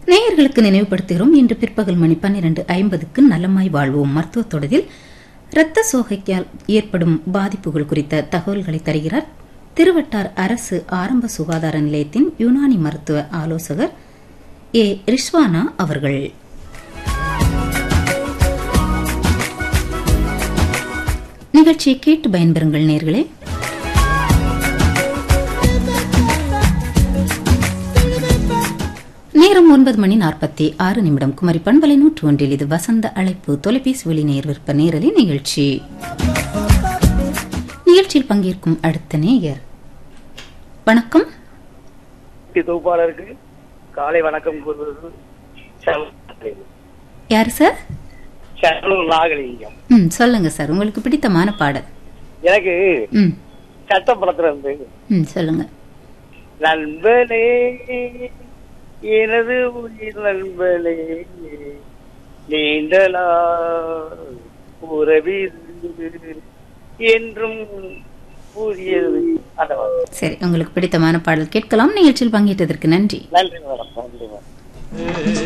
நேயர்களுக்கு நினைவுபடுத்துகிறோம் இன்று பிற்பகல் மணி பன்னிரண்டு ஐம்பதுக்கு நலமாய் வாழ்வோம் மருத்துவ தொடரில் இரத்த சோகைக்கால் ஏற்படும் பாதிப்புகள் குறித்த தகவல்களை தருகிறார் திருவட்டார் அரசு ஆரம்ப சுகாதார நிலையத்தின் யுனானி மருத்துவ ஆலோசகர் ஏ ரிஸ்வானா அவர்கள் நிகழ்ச்சியை கேட்டு பயன்பெறுங்கள் நேர்களே நேரம் ஒன்பது மணி நாற்பத்தி ஆறு நிமிடம் குமரி பண்பலை நூற்று ஒன்றில் இது வசந்த அழைப்பு தொலைபேசி ஒளி நேர் விற்ப நேரலை நிகழ்ச்சி நிகழ்ச்சியில் பங்கேற்கும் அடுத்த நேயர் வணக்கம் தொகுப்பாளருக்கு காலை வணக்கம் கூறுவது சரவணன். யாரு சார் சரவணன் நாகலிங்கம் ம் சொல்லுங்க சார் உங்களுக்கு பிடித்தமான பாடல் எனக்கு ம் சட்ட படத்துல இருந்து ம் சொல்லுங்க நண்பனே எனது உயிர் நண்பனே நீண்டலா உறவிது என்றும் புரியது அந்த மாதிரி. சரி உங்களுக்கு பிடித்தமான பாடல் கேட்கலாம் நிகழ்ச்சியில் பங்கேற்றதற்கு நன்றி நன்றி மேடம் நன்றி மேடம்